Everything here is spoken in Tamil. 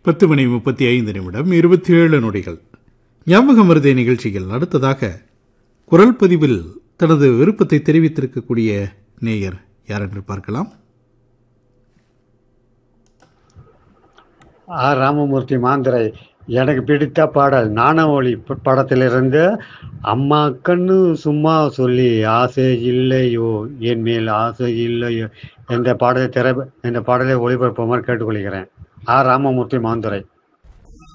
பத்து மணி முப்பத்தி ஐந்து நிமிடம் இருபத்தி ஏழு நொடிகள் ஞாபகம் மருதை நிகழ்ச்சியில் அடுத்ததாக குரல் பதிவில் தனது விருப்பத்தை தெரிவித்திருக்கக்கூடிய நேயர் யார் என்று பார்க்கலாம் ஆர் ராமமூர்த்தி மாந்திரை எனக்கு பிடித்த பாடல் நாணவொளி ப- படத்திலிருந்து அம்மா கண்ணு சும்மா சொல்லி ஆசை இல்லையோ என் மேல் ஆசை இல்லையோ என்ற பாடலை திரை இந்த பாடலை ஒளிபரப்புமாறு கேட்டுக்கொள்கிறேன் ஆர் ராமமூர்த்தி மாந்துரை